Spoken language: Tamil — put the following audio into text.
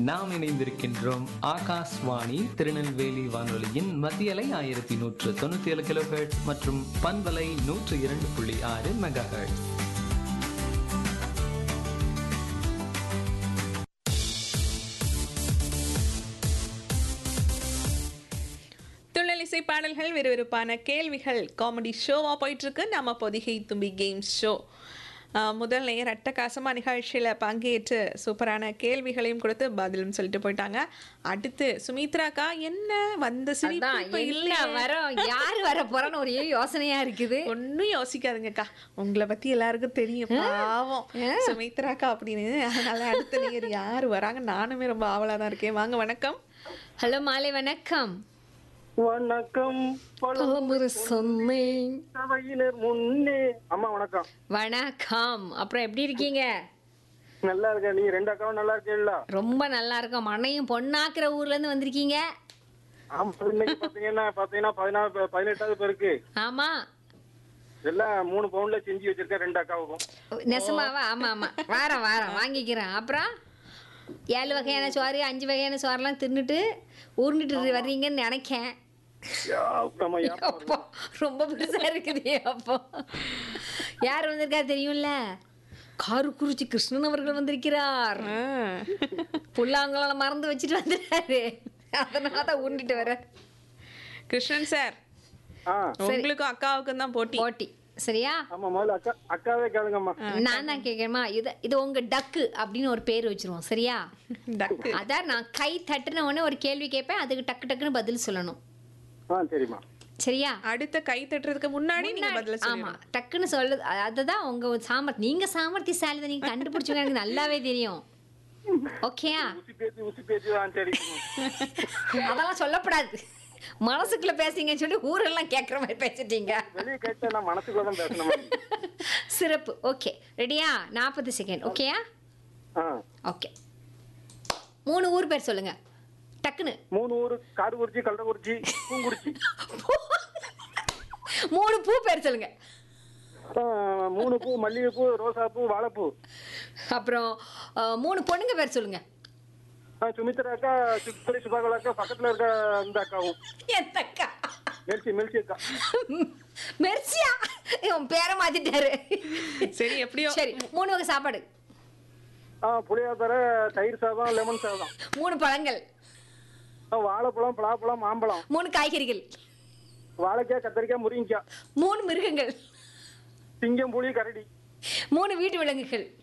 நாம் இணைந்திருக்கின்றோம் ஆகாஷ்வாணி திருநெல்வேலி வானொலியின் மத்தியலை ஆயிரத்தி நூற்று தொண்ணூத்தி ஏழு கிலோ மற்றும் பண்பலை நூற்று இரண்டு புள்ளி ஆறு மெகா துள்ளலிசை பாடல்கள் விறுவிறுப்பான கேள்விகள் காமெடி ஷோவாக போயிட்டுருக்கு நம்ம பொதிகை தும்பி கேம்ஸ் ஷோ முதல் நேர் அட்டகாசமாக நிகழ்ச்சியில் பங்கேற்று சூப்பரான கேள்விகளையும் கொடுத்து பதிலும் சொல்லிட்டு போயிட்டாங்க அடுத்து சுமித்ராக்கா என்ன வந்த சிரிப்பு அதான் இப்ப என்ன இல்லையே வரோம் யார் வர போறோன்னு ஒரு யோசனையா இருக்குது ஒன்றும் யோசிக்காதுங்கக்கா உங்களை பத்தி எல்லாருக்கும் தெரியும் பாவம் சுமித்ராக்கா அப்படின்னு அதனால அடுத்த நேர் யார் வராங்க நானுமே ரொம்ப ஆவலா தான் இருக்கேன் வாங்க வணக்கம் ஹலோ மாலை வணக்கம் வணக்கம் பலமுறை சொன்னேன் சபையினர் முன்னே அம்மா வணக்கம் வணக்கம் அப்புறம் எப்படி இருக்கீங்க நல்லா இருக்க நீங்க ரெண்டு அக்காவும் நல்லா இருக்கீங்களா ரொம்ப நல்லா இருக்கோம் மண்ணையும் பொண்ணாக்குற ஊர்ல இருந்து வந்திருக்கீங்க ஆமா இன்னைக்கு பாத்தீங்கன்னா பாத்தீங்கன்னா பதினாறு பதினெட்டாவது பேருக்கு ஆமா எல்லாம் மூணு பவுன்ல செஞ்சு வச்சிருக்கேன் ரெண்டு அக்காவுக்கும் நெசமாவா ஆமா ஆமா வாரம் வாரம் வாங்கிக்கிறேன் அப்புறம் ஏழு வகையான சோறு அஞ்சு வகையான சோறெல்லாம் தின்னுட்டு உருண்டுட்டு வர்றீங்கன்னு நினைக்கேன் ஆமா, யா- அப்போ ரொம்ப பெருசா இருக்குது அப்போ யார் வந்திருக்கா தெரியும்ல காருக்குறிச்சி கிருஷ்ணன் அவர்கள் வந்திருக்கிறார் புல்லாங்குழல மறந்து வச்சுட்டு வந்துட்டாரு அதனால தான் உருண்டுட்டு வர கிருஷ்ணன் சார் ஆ உங்களுக்கும் அக்காவுக்கும் தான் போட்டி போட்டி சரியா ஆமா முதல்ல அக்கா அக்காவே கேளுங்கம்மா நான் தான் கேட்கணுமா இது இது உங்க டக்கு அப்படின்னு ஒரு பேர் வச்சிருவோம் சரியா டக்கு அதான் நான் கை தட்டுன உடனே ஒரு கேள்வி கேட்பேன் அதுக்கு டக்கு டக்குன்னு பதில் சொல்லணும் ஆ சரிம்மா சரியா அடுத்த கை தட்டுறதுக்கு முன்னாடி நீங்க பதில ஆமா சொல்லணும் டக்குன்னு சொல்லு அ- அதுதான் உங்க சாமர்த்தி நீங்க சாமர்த்தியசாலி தான் நீங்க கண்டுபிடிச்சுங்க எனக்கு நல்லாவே தெரியும் ஓகேயா உசி பேச்சு உசி பேச்சு ஆ சரி அதெல்லாம் சொல்லப்படாது மனசுக்குள்ள பேசுங்கன்னு சொல்லி ஊரெல்லாம் கேட்குற மாதிரி பேசிட்டீங்க வெளியே கேட்டா நான் மனசுக்குள்ள தான் பேசணுமா சிறப்பு ஓகே ரெடியா நாற்பது செகண்ட் ஓகேயா ஆ ஓகே மூணு ஊர் பேர் சொல்லுங்க டக்குன்னு மூணு ஊரு காடுகுறிச்சி கள்ளக்குறிச்சி பூங்குறிச்சி மூணு பூ பேர் சொல்லுங்க ஆ, மூணு பூ மல்லிகைப்பூ ரோசா பூ வாழைப்பூ அப்புறம் அஹ், மூணு பொண்ணுங்க பேர் சொல்லுங்க ஆ, சுமித்ரா அக்கா சுத்தரி சுபாகலா அக்கா பக்கத்துல இருக்க இந்த அக்காவும் எந்த அக்கா மெல்சி மெல்சி அக்கா மெர்சியா இவன் பேரை மாத்திட்டாரு சரி எப்படியோ சரி மூணு வகை சாப்பாடு ஆ புளியாத்தர தயிர் சாதம் லெமன் சாதம் மூணு பழங்கள் ஆ, வாழைப்பழம் பலாப்பழம் மாம்பழம் மூணு காய்கறிகள் வாழைக்காய் கத்திரிக்காய் முருங்கைக்காய் மூணு மிருகங்கள் சிங்கம் புளி கரடி மூணு வீட்டு விலங்குகள்